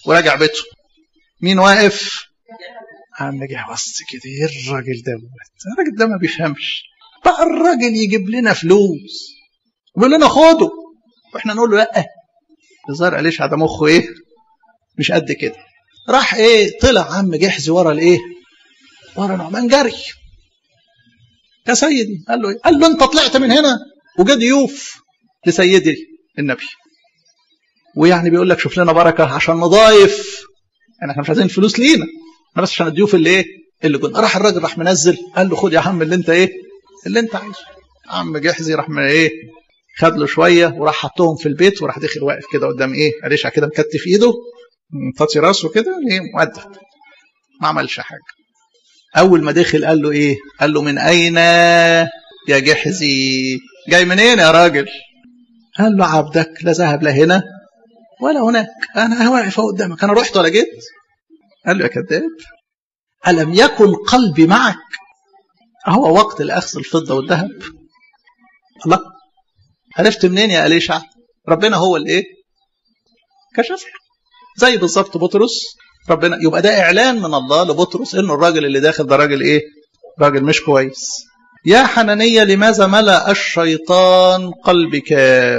وراجع بيته مين واقف عم جه بص كده ايه الراجل دوت الراجل ده ما بيفهمش بقى الراجل يجيب لنا فلوس ويقول لنا خده واحنا نقول له لا الظاهر قاليش ده مخه ايه مش قد كده راح ايه طلع عم جحزي ورا الايه ورا نعمان جري يا سيدي قال له ايه قال له انت طلعت من هنا وجا ضيوف لسيدي النبي ويعني بيقول لك شوف لنا بركه عشان نضايف يعني احنا مش عايزين فلوس لينا احنا بس عشان الضيوف اللي ايه اللي كنا راح الراجل راح منزل قال له خد يا عم اللي انت ايه اللي انت عايزه عم جحزي راح من ايه خد له شويه وراح حطهم في البيت وراح داخل واقف كده قدام ايه قريشه كده مكتف ايده مطاطي راسه كده ايه مؤدب ما عملش حاجه اول ما دخل قال له ايه قال له من اين يا جحزي جاي منين يا راجل قال له عبدك لا ذهب لا هنا ولا هناك انا واقف قدامك انا رحت ولا جيت قال له يا كذاب الم يكن قلبي معك هو وقت الاخذ الفضه والذهب الله عرفت منين يا اليشع ربنا هو الايه كشف زي بالظبط بطرس ربنا يبقى ده اعلان من الله لبطرس انه الراجل اللي داخل ده راجل ايه راجل مش كويس يا حنانية لماذا ملأ الشيطان قلبك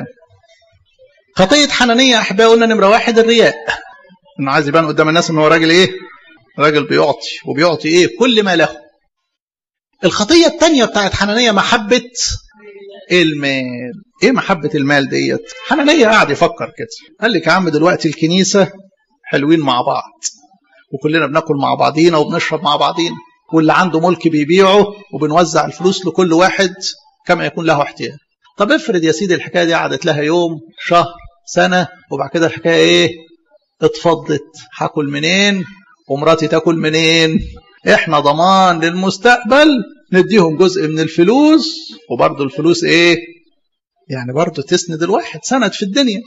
خطية حنانية أحبائي قلنا نمرة واحد الرياء إنه عايز يبان قدام الناس إنه هو راجل إيه؟ راجل بيعطي وبيعطي إيه؟ كل ما له. الخطية الثانية بتاعت حنانية محبة المال. إيه محبة المال ديت؟ حنانية قاعد يفكر كده. قال لك يا عم دلوقتي الكنيسة حلوين مع بعض. وكلنا بناكل مع بعضينا وبنشرب مع بعضينا. واللي عنده ملك بيبيعه وبنوزع الفلوس لكل واحد كما يكون له احتياج. طب افرض يا سيدي الحكايه دي قعدت لها يوم شهر سنه وبعد كده الحكايه ايه؟ اتفضت هاكل منين؟ ومراتي تاكل منين؟ احنا ضمان للمستقبل نديهم جزء من الفلوس وبرضه الفلوس ايه؟ يعني برضه تسند الواحد سند في الدنيا.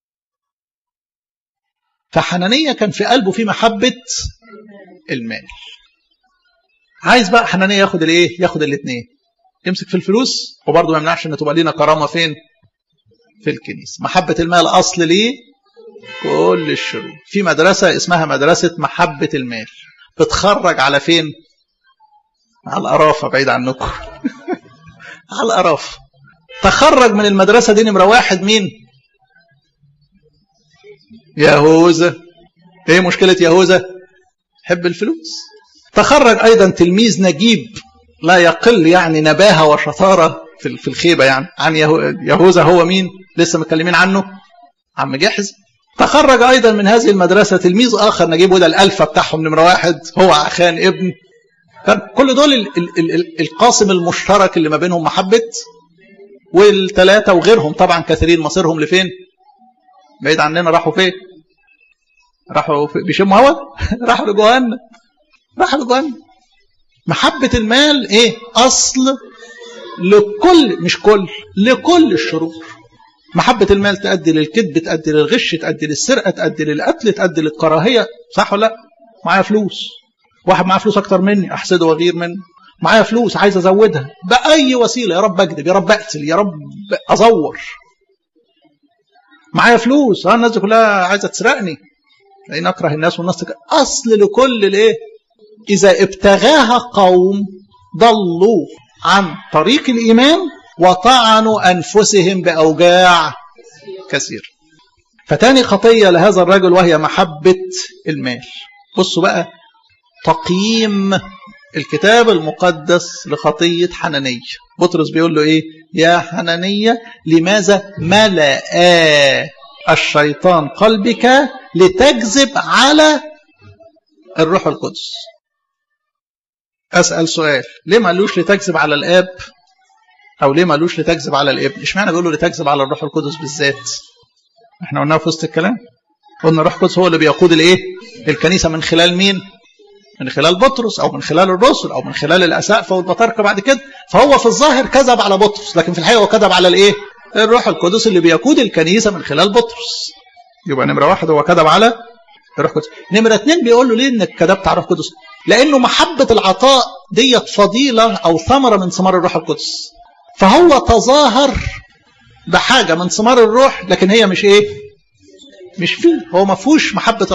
فحنانية كان في قلبه في محبة المال. عايز بقى حنانية ياخد الايه؟ ياخد الاثنين. يمسك في الفلوس وبرضه ما يمنعش ان تبقى لينا كرامه فين؟ في الكنيسه. محبه المال اصل ليه كل الشرور. في مدرسه اسمها مدرسه محبه المال. بتخرج على فين؟ على القرافه بعيد عنكم. على القرافه. تخرج من المدرسه دي نمره واحد مين؟ يهوذا. ايه مشكله يهوذا؟ حب الفلوس. تخرج ايضا تلميذ نجيب لا يقل يعني نباهة وشطارة في الخيبة يعني عن يهوذا هو مين لسه متكلمين عنه عم جحز تخرج أيضا من هذه المدرسة تلميذ آخر نجيب وده الألفة بتاعهم نمرة واحد هو عخان ابن كان كل دول ال ال ال القاسم المشترك اللي ما بينهم محبة والثلاثة وغيرهم طبعا كثيرين مصيرهم لفين بعيد عننا راحوا فين راحوا بيشموا هوا راحوا لجهنم راحوا لجهنم محبة المال ايه اصل لكل مش كل لكل الشرور محبة المال تؤدي للكذب تؤدي للغش تؤدي للسرقة تؤدي للقتل تؤدي للكراهية صح ولا لا معايا فلوس واحد معاه فلوس اكتر مني احسده واغير منه معايا فلوس عايز ازودها باي وسيله يا رب اكذب يا رب اقتل يا رب ازور معايا فلوس اه الناس دي كلها عايزه تسرقني لان اكره الناس والناس تك... اصل لكل الايه إذا ابتغاها قوم ضلوا عن طريق الإيمان وطعنوا أنفسهم بأوجاع كثير فتاني خطية لهذا الرجل وهي محبة المال بصوا بقى تقييم الكتاب المقدس لخطية حنانية بطرس بيقول له إيه يا حنانية لماذا ملأ الشيطان قلبك لتكذب على الروح القدس اسال سؤال ليه ما قالوش لتكذب على الاب او ليه ما قالوش لتكذب على الابن اشمعنى بيقولوا لتكذب على الروح القدس بالذات احنا قلناها في وسط الكلام قلنا الروح القدس هو اللي بيقود الايه الكنيسه من خلال مين من خلال بطرس او من خلال الرسل او من خلال الاسقفه والبطاركه بعد كده فهو في الظاهر كذب على بطرس لكن في الحقيقه هو كذب على الايه الروح القدس اللي بيقود الكنيسه من خلال بطرس يبقى نمره واحد هو كذب على الروح القدس نمره اثنين بيقول له ليه انك كذبت على الروح القدس لانه محبه العطاء ديت فضيله او ثمره من ثمار الروح القدس فهو تظاهر بحاجه من ثمار الروح لكن هي مش ايه مش فيه هو ما فيهوش محبه